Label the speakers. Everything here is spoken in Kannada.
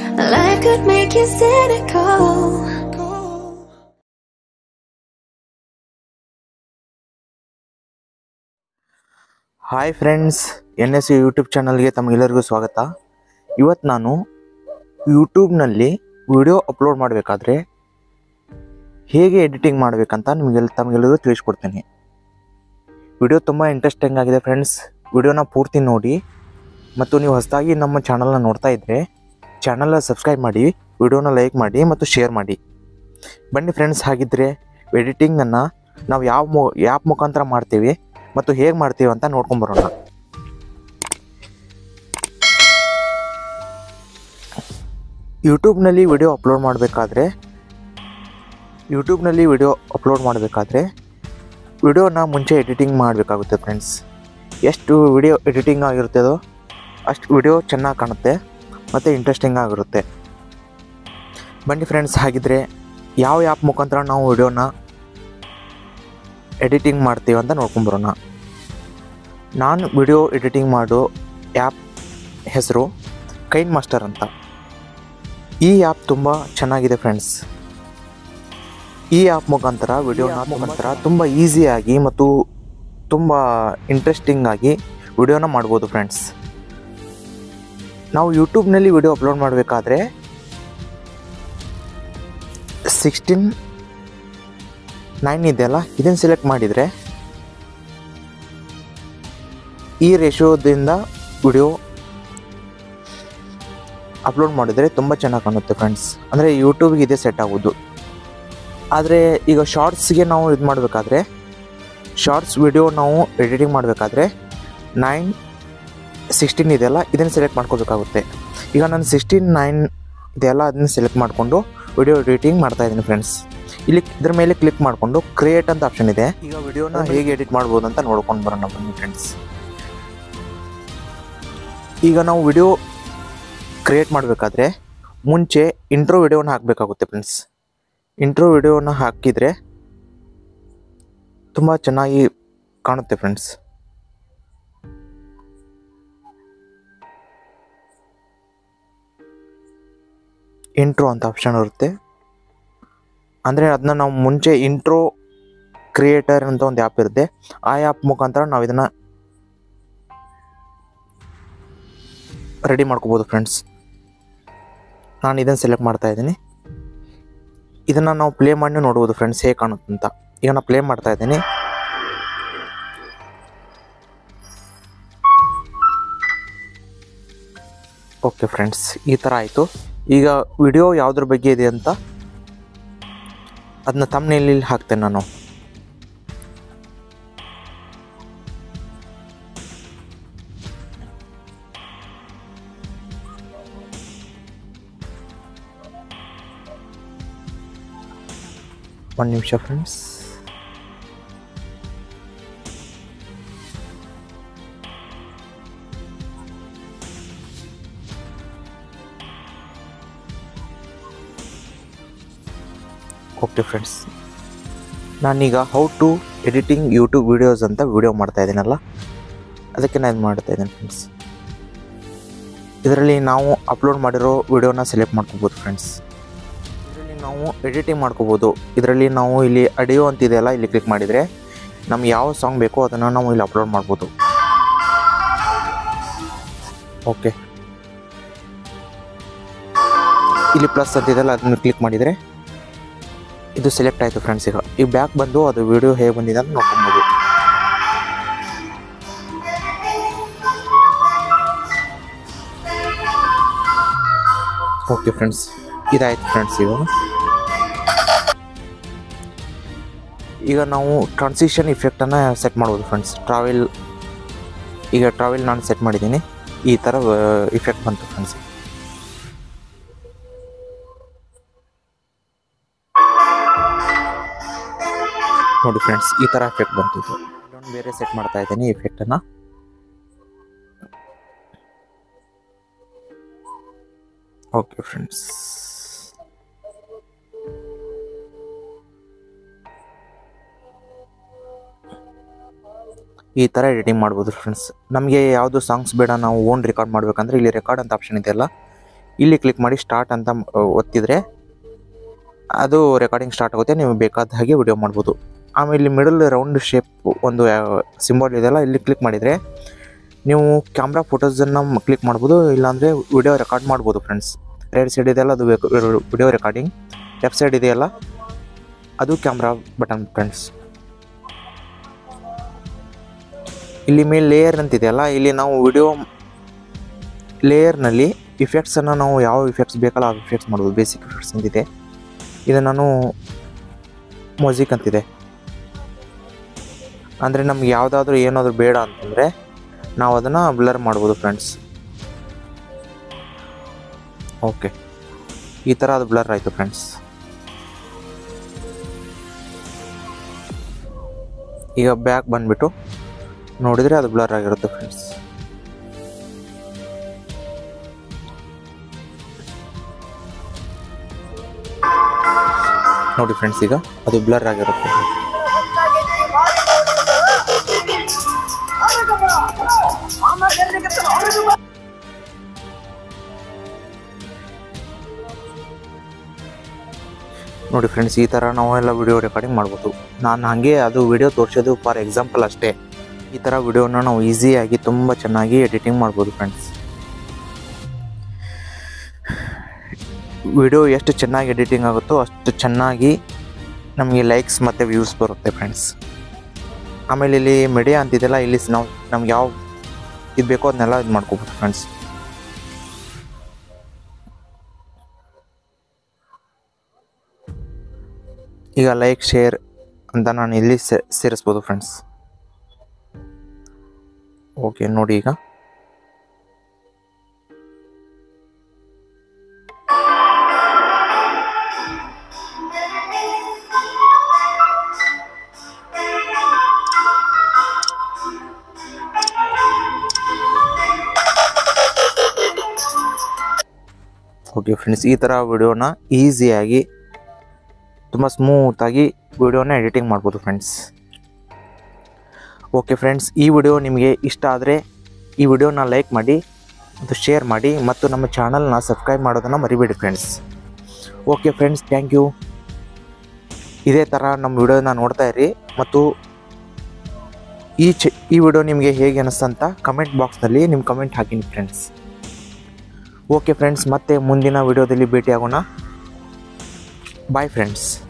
Speaker 1: Life could make you cynical.
Speaker 2: Hi friends N S YouTube ಚಾನಲ್ಗೆ ತಮಗೆಲ್ಲರಿಗೂ ಸ್ವಾಗತ ಇವತ್ತು ನಾನು ಯೂಟ್ಯೂಬ್ನಲ್ಲಿ ವಿಡಿಯೋ ಅಪ್ಲೋಡ್ ಮಾಡಬೇಕಾದ್ರೆ ಹೇಗೆ ಎಡಿಟಿಂಗ್ ಮಾಡಬೇಕಂತ ನಿಮಗೆಲ್ಲ ತಮಗೆಲ್ಲರಿಗೂ ತಿಳಿಸ್ಕೊಡ್ತೀನಿ ವಿಡಿಯೋ ತುಂಬ ಇಂಟ್ರೆಸ್ಟಿಂಗ್ ಆಗಿದೆ ಫ್ರೆಂಡ್ಸ್ ವಿಡಿಯೋನ ಪೂರ್ತಿ ನೋಡಿ ಮತ್ತು ನೀವು ಹೊಸದಾಗಿ ನಮ್ಮ ಚಾನಲ್ನ ನೋಡ್ತಾ ಇದ್ದರೆ ಚಾನಲ್ನ ಸಬ್ಸ್ಕ್ರೈಬ್ ಮಾಡಿ ವಿಡಿಯೋನ ಲೈಕ್ ಮಾಡಿ ಮತ್ತು ಶೇರ್ ಮಾಡಿ ಬನ್ನಿ ಫ್ರೆಂಡ್ಸ್ ಹಾಗಿದ್ದರೆ ಎಡಿಟಿಂಗನ್ನು ನಾವು ಯಾವ ಮು ಆ್ಯಪ್ ಮುಖಾಂತರ ಮಾಡ್ತೀವಿ ಮತ್ತು ಹೇಗೆ ಮಾಡ್ತೀವಿ ಅಂತ ನೋಡ್ಕೊಂಬರೋಣ ಯೂಟ್ಯೂಬ್ನಲ್ಲಿ ವಿಡಿಯೋ ಅಪ್ಲೋಡ್ ಮಾಡಬೇಕಾದ್ರೆ ಯೂಟ್ಯೂಬ್ನಲ್ಲಿ ವಿಡಿಯೋ ಅಪ್ಲೋಡ್ ಮಾಡಬೇಕಾದ್ರೆ ವಿಡಿಯೋನ ಮುಂಚೆ ಎಡಿಟಿಂಗ್ ಮಾಡಬೇಕಾಗುತ್ತೆ ಫ್ರೆಂಡ್ಸ್ ಎಷ್ಟು ವಿಡಿಯೋ ಎಡಿಟಿಂಗ್ ಆಗಿರುತ್ತದೋ ಅಷ್ಟು ವಿಡಿಯೋ ಚೆನ್ನಾಗಿ ಕಾಣುತ್ತೆ ಮತ್ತು ಇಂಟ್ರೆಸ್ಟಿಂಗ್ ಆಗಿರುತ್ತೆ ಬನ್ನಿ ಫ್ರೆಂಡ್ಸ್ ಹಾಗಿದ್ರೆ ಯಾವ ಆ್ಯಪ್ ಮುಖಾಂತರ ನಾವು ವಿಡಿಯೋನ ಎಡಿಟಿಂಗ್ ಮಾಡ್ತೀವಿ ಅಂತ ನೋಡ್ಕೊಂಬರೋಣ ನಾನು ವಿಡಿಯೋ ಎಡಿಟಿಂಗ್ ಮಾಡೋ ಆ್ಯಪ್ ಹೆಸರು ಕೈನ್ ಮಾಸ್ಟರ್ ಅಂತ ಈ ಆ್ಯಪ್ ತುಂಬ ಚೆನ್ನಾಗಿದೆ ಫ್ರೆಂಡ್ಸ್ ಈ ಆ್ಯಪ್ ಮುಖಾಂತರ ವಿಡಿಯೋನ ಮುಖಾಂತರ ತುಂಬ ಈಸಿಯಾಗಿ ಮತ್ತು ತುಂಬ ಇಂಟ್ರೆಸ್ಟಿಂಗ್ ಆಗಿ ವಿಡಿಯೋನ ಮಾಡ್ಬೋದು ಫ್ರೆಂಡ್ಸ್ ನಾವು ಯೂಟ್ಯೂಬ್ನಲ್ಲಿ ವಿಡಿಯೋ ಅಪ್ಲೋಡ್ ಮಾಡಬೇಕಾದ್ರೆ ಸಿಕ್ಸ್ಟೀನ್ ನೈನ್ ಇದೆಯಲ್ಲ ಇದನ್ನು ಸೆಲೆಕ್ಟ್ ಮಾಡಿದರೆ ಈ ರೇಷಿಯೋದಿಂದ ವಿಡಿಯೋ ಅಪ್ಲೋಡ್ ಮಾಡಿದರೆ ತುಂಬ ಚೆನ್ನಾಗಿ ಕಾಣುತ್ತೆ ಫ್ರೆಂಡ್ಸ್ ಅಂದರೆ ಯೂಟ್ಯೂಬ್ಗೆ ಇದೇ ಸೆಟ್ ಆಗೋದು ಆದರೆ ಈಗ ಶಾರ್ಟ್ಸ್ಗೆ ನಾವು ಇದು ಮಾಡಬೇಕಾದ್ರೆ ಶಾರ್ಟ್ಸ್ ವಿಡಿಯೋ ನಾವು ಎಡಿಟಿಂಗ್ ಮಾಡಬೇಕಾದ್ರೆ ನೈನ್ ಸಿಕ್ಸ್ಟೀನ್ ಇದೆಯಲ್ಲ ಇದನ್ನು ಸೆಲೆಕ್ಟ್ ಮಾಡ್ಕೋಬೇಕಾಗುತ್ತೆ ಈಗ ನಾನು ಸಿಕ್ಸ್ಟೀನ್ ನೈನ್ ಇದೆಯಲ್ಲ ಅದನ್ನ ಸೆಲೆಕ್ಟ್ ಮಾಡಿಕೊಂಡು ವಿಡಿಯೋ ಎಡಿಟಿಂಗ್ ಮಾಡ್ತಾ ಇದ್ದೀನಿ ಫ್ರೆಂಡ್ಸ್ ಇಲ್ಲಿ ಇದ್ರ ಮೇಲೆ ಕ್ಲಿಕ್ ಮಾಡಿಕೊಂಡು ಕ್ರಿಯೇಟ್ ಅಂತ ಆಪ್ಷನ್ ಇದೆ ಈಗ ವಿಡಿಯೋನ ಹೇಗೆ ಎಡಿಟ್ ಮಾಡ್ಬೋದು ಅಂತ ನೋಡ್ಕೊಂಡು ಬರೋಣ ಬನ್ನಿ ಫ್ರೆಂಡ್ಸ್ ಈಗ ನಾವು ವಿಡಿಯೋ ಕ್ರಿಯೇಟ್ ಮಾಡಬೇಕಾದ್ರೆ ಮುಂಚೆ ಇಂಟ್ರೋ ವಿಡಿಯೋನ ಹಾಕಬೇಕಾಗುತ್ತೆ ಫ್ರೆಂಡ್ಸ್ ಇಂಟ್ರೋ ವಿಡಿಯೋನ ಹಾಕಿದರೆ ತುಂಬ ಚೆನ್ನಾಗಿ ಕಾಣುತ್ತೆ ಫ್ರೆಂಡ್ಸ್ ಇಂಟ್ರೋ ಅಂತ ಆಪ್ಷನ್ ಇರುತ್ತೆ ಅಂದರೆ ಅದನ್ನ ನಾವು ಮುಂಚೆ ಇಂಟ್ರೋ ಕ್ರಿಯೇಟರ್ ಅಂತ ಒಂದು ಆ್ಯಪ್ ಇರುತ್ತೆ ಆ ಆ್ಯಪ್ ಮುಖಾಂತರ ನಾವು ಇದನ್ನು ರೆಡಿ ಮಾಡ್ಕೋಬೋದು ಫ್ರೆಂಡ್ಸ್ ನಾನು ಇದನ್ನು ಸೆಲೆಕ್ಟ್ ಮಾಡ್ತಾ ಇದ್ದೀನಿ ಇದನ್ನು ನಾವು ಪ್ಲೇ ಮಾಡಿ ನೋಡ್ಬೋದು ಫ್ರೆಂಡ್ಸ್ ಹೇಗೆ ಕಾಣುತ್ತೆ ಅಂತ ಈಗ ನಾನು ಪ್ಲೇ ಮಾಡ್ತಾ ಇದ್ದೀನಿ ಓಕೆ ಫ್ರೆಂಡ್ಸ್ ಈ ಥರ ಆಯಿತು ಈಗ ವಿಡಿಯೋ ಯಾವುದ್ರ ಬಗ್ಗೆ ಇದೆ ಅಂತ ಅದನ್ನ ತಮ್ಮನೇಲಿ ಹಾಕ್ತೇನೆ ನಾನು ಒಂದು ನಿಮಿಷ ಫ್ರೆಂಡ್ಸ್ ಓಕೆ ಫ್ರೆಂಡ್ಸ್ ನಾನೀಗ how to editing YouTube videos ಅಂತ ವಿಡಿಯೋ ಮಾಡ್ತಾ ಇದ್ದೀನಲ್ಲ ಅದಕ್ಕೆ ನಾನು ಇದು ಮಾಡ್ತಾ ಇದ್ದೀನಿ ಫ್ರೆಂಡ್ಸ್ ಇದರಲ್ಲಿ ನಾವು ಅಪ್ಲೋಡ್ ಮಾಡಿರೋ ವಿಡಿಯೋನ ಸೆಲೆಕ್ಟ್ ಮಾಡ್ಕೋಬೋದು ಫ್ರೆಂಡ್ಸ್ ಇದರಲ್ಲಿ ನಾವು ಎಡಿಟಿಂಗ್ ಮಾಡ್ಕೋಬೋದು ಇದರಲ್ಲಿ ನಾವು ಇಲ್ಲಿ ಅಡಿಯೋ ಅಂತಿದೆಯಲ್ಲ ಇಲ್ಲಿ ಕ್ಲಿಕ್ ಮಾಡಿದರೆ ನಮ್ಗೆ ಯಾವ ಸಾಂಗ್ ಬೇಕೋ ಅದನ್ನು ನಾವು ಇಲ್ಲಿ ಅಪ್ಲೋಡ್ ಮಾಡ್ಬೋದು ಓಕೆ ಇಲ್ಲಿ ಪ್ಲಸ್ ಅಂತಿದೆಯಲ್ಲ ಅದನ್ನು ಕ್ಲಿಕ್ ಮಾಡಿದರೆ ಇದು ಸೆಲೆಕ್ಟ್ ಆಯಿತು ಫ್ರೆಂಡ್ಸ್ ಈಗ ಈಗ ಬ್ಯಾಕ್ ಬಂದು ಅದು ವಿಡಿಯೋ ಹೇಗೆ ಬಂದಿದೆ ಅಂತ ನೋಡ್ಕೊಬೋದು ಓಕೆ ಫ್ರೆಂಡ್ಸ್ ಇದಾಯ್ತು ಫ್ರೆಂಡ್ಸ್ ಈಗ ಈಗ ನಾವು ಟ್ರಾನ್ಸಿಷನ್ ಇಫೆಕ್ಟನ್ನು ಸೆಟ್ ಮಾಡ್ಬೋದು ಫ್ರೆಂಡ್ಸ್ ಟ್ರಾವೆಲ್ ಈಗ ಟ್ರಾವೆಲ್ ನಾನು ಸೆಟ್ ಮಾಡಿದ್ದೀನಿ ಈ ಥರ ಇಫೆಕ್ಟ್ ಬಂತು ಫ್ರೆಂಡ್ಸ್ ನೋಡಿ ಫ್ರೆಂಡ್ಸ್ ಈ ಥರ ಎಫೆಕ್ಟ್ ಬಂತು ಇದು ಇನ್ನೊಂದು ಬೇರೆ ಸೆಟ್ ಮಾಡ್ತಾ ಇದ್ದೀನಿ ಎಫೆಕ್ಟನ್ನು ಓಕೆ ಫ್ರೆಂಡ್ಸ್ ಈ ಥರ ಎಡಿಟಿಂಗ್ ಮಾಡ್ಬೋದು ಫ್ರೆಂಡ್ಸ್ ನಮಗೆ ಯಾವುದು ಸಾಂಗ್ಸ್ ಬೇಡ ನಾವು ಓನ್ ರೆಕಾರ್ಡ್ ಮಾಡಬೇಕಂದ್ರೆ ಇಲ್ಲಿ ರೆಕಾರ್ಡ್ ಅಂತ ಆಪ್ಷನ್ ಇದೆಯಲ್ಲ ಇಲ್ಲಿ ಕ್ಲಿಕ್ ಮಾಡಿ ಸ್ಟಾರ್ಟ್ ಅಂತ ಆ, ಒತ್ತಿದರೆ ಅದು ರೆಕಾರ್ಡಿಂಗ್ ಸ್ಟಾರ್ಟ್ ಆಗುತ್ತೆ ನೀವು ಬೇಕಾದ ಹಾಗೆ ವಿಡಿಯೋ ಮಾಡ್ಬೋದು ಆಮೇಲೆ ಇಲ್ಲಿ ಮಿಡಲ್ ರೌಂಡ್ ಶೇಪ್ ಒಂದು ಸಿಂಬಲ್ ಇದೆಯಲ್ಲ ಇಲ್ಲಿ ಕ್ಲಿಕ್ ಮಾಡಿದರೆ ನೀವು ಕ್ಯಾಮ್ರಾ ಫೋಟೋಸನ್ನು ಕ್ಲಿಕ್ ಮಾಡ್ಬೋದು ಇಲ್ಲಾಂದರೆ ವಿಡಿಯೋ ರೆಕಾರ್ಡ್ ಮಾಡ್ಬೋದು ಫ್ರೆಂಡ್ಸ್ ರೈಟ್ ಸೈಡ್ ಇದೆಯಲ್ಲ ಅದು ವಿಡಿಯೋ ರೆಕಾರ್ಡಿಂಗ್ ಲೆಫ್ಟ್ ಸೈಡ್ ಇದೆಯಲ್ಲ ಅದು ಕ್ಯಾಮ್ರಾ ಬಟನ್ ಫ್ರೆಂಡ್ಸ್ ಇಲ್ಲಿ ಮೇಲೆ ಲೇಯರ್ ಅಂತಿದೆಯಲ್ಲ ಇಲ್ಲಿ ನಾವು ವಿಡಿಯೋ ಲೇಯರ್ನಲ್ಲಿ ಇಫೆಕ್ಟ್ಸನ್ನು ನಾವು ಯಾವ ಇಫೆಕ್ಟ್ಸ್ ಬೇಕಲ್ಲ ಆ ಇಫೆಕ್ಟ್ಸ್ ಮಾಡ್ಬೋದು ಬೇಸಿಕ್ ಇಫೆಕ್ಟ್ಸ್ ಅಂತಿದೆ ಇದು ನಾನು ಮ್ಯೂಸಿಕ್ ಅಂತಿದೆ ಅಂದರೆ ನಮ್ಗೆ ಯಾವುದಾದ್ರೂ ಏನಾದರೂ ಬೇಡ ಅಂತಂದರೆ ನಾವು ಅದನ್ನು ಬ್ಲರ್ ಮಾಡ್ಬೋದು ಫ್ರೆಂಡ್ಸ್ ಓಕೆ ಈ ಥರ ಅದು ಬ್ಲರ್ ಆಯಿತು ಫ್ರೆಂಡ್ಸ್ ಈಗ ಬ್ಯಾಕ್ ಬಂದುಬಿಟ್ಟು ನೋಡಿದರೆ ಅದು ಬ್ಲರ್ ಆಗಿರುತ್ತೆ ಫ್ರೆಂಡ್ಸ್ ನೋಡಿ ಫ್ರೆಂಡ್ಸ್ ಈಗ ಅದು ಬ್ಲರ್ ಆಗಿರುತ್ತೆ ನೋಡಿ ಫ್ರೆಂಡ್ಸ್ ಈ ಥರ ನಾವೆಲ್ಲ ವಿಡಿಯೋ ರೆಕಾರ್ಡಿಂಗ್ ಮಾಡ್ಬೋದು ನಾನು ಹಾಗೆ ಅದು ವಿಡಿಯೋ ತೋರಿಸೋದು ಫಾರ್ ಎಕ್ಸಾಂಪಲ್ ಅಷ್ಟೇ ಈ ಥರ ವಿಡಿಯೋನ ನಾವು ಈಸಿಯಾಗಿ ತುಂಬ ಚೆನ್ನಾಗಿ ಎಡಿಟಿಂಗ್ ಮಾಡ್ಬೋದು ಫ್ರೆಂಡ್ಸ್ ವಿಡಿಯೋ ಎಷ್ಟು ಚೆನ್ನಾಗಿ ಎಡಿಟಿಂಗ್ ಆಗುತ್ತೋ ಅಷ್ಟು ಚೆನ್ನಾಗಿ ನಮಗೆ ಲೈಕ್ಸ್ ಮತ್ತು ವ್ಯೂಸ್ ಬರುತ್ತೆ ಫ್ರೆಂಡ್ಸ್ ಆಮೇಲೆ ಇಲ್ಲಿ ಮೀಡಿಯಾ ಅಂತಿದೆಲ್ಲ ಇಲ್ಲಿ ನಾವು ನಮ್ಗೆ ಯಾವ ಇದು ಬೇಕೋ ಅದನ್ನೆಲ್ಲ ಇದು ಮಾಡ್ಕೋಬೋದು ಫ್ರೆಂಡ್ಸ್ ಈಗ ಲೈಕ್ ಶೇರ್ ಅಂತ ನಾನು ಇಲ್ಲಿ ಸೇ- ಸೇರಿಸ್ಬೋದು ಫ್ರೆಂಡ್ಸ್ ಓಕೆ ನೋಡಿ ಈಗ ಓಕೆ ಫ್ರೆಂಡ್ಸ್ ಈ ಥರ ವಿಡಿಯೋನ ಈಸಿಯಾಗಿ ತುಂಬ ಸ್ಮೂತಾಗಿ ವಿಡಿಯೋನ ಎಡಿಟಿಂಗ್ ಮಾಡ್ಬೋದು ಫ್ರೆಂಡ್ಸ್ ಓಕೆ ಫ್ರೆಂಡ್ಸ್ ಈ ವಿಡಿಯೋ ನಿಮಗೆ ಇಷ್ಟ ಆದರೆ ಈ ವಿಡಿಯೋನ ಲೈಕ್ ಮಾಡಿ ಮತ್ತು ಶೇರ್ ಮಾಡಿ ಮತ್ತು ನಮ್ಮ ಚಾನಲ್ನ ಸಬ್ಸ್ಕ್ರೈಬ್ ಮಾಡೋದನ್ನು ಮರಿಬೇಡಿ friends okay friends thank you ಇದೇ ಥರ ನಮ್ಮ ವಿಡಿಯೋನ ನೋಡ್ತಾ ಇರಿ ಮತ್ತು ಈ ಚ ಈ ವಿಡಿಯೋ ನಿಮಗೆ ಹೇಗೆ ಅನಿಸ್ತಂತ ಕಮೆಂಟ್ ಬಾಕ್ಸ್ನಲ್ಲಿ ನಿಮ್ಮ ಕಮೆಂಟ್ ಹಾಕಿನಿ ಫ್ರೆಂಡ್ಸ್ ಓಕೆ ಫ್ರೆಂಡ್ಸ್ ಮತ್ತೆ ಮುಂದಿನ ವಿಡಿಯೋದಲ್ಲಿ ಭೇಟಿಯಾಗೋಣ ಬಾಯ್ ಫ್ರೆಂಡ್ಸ್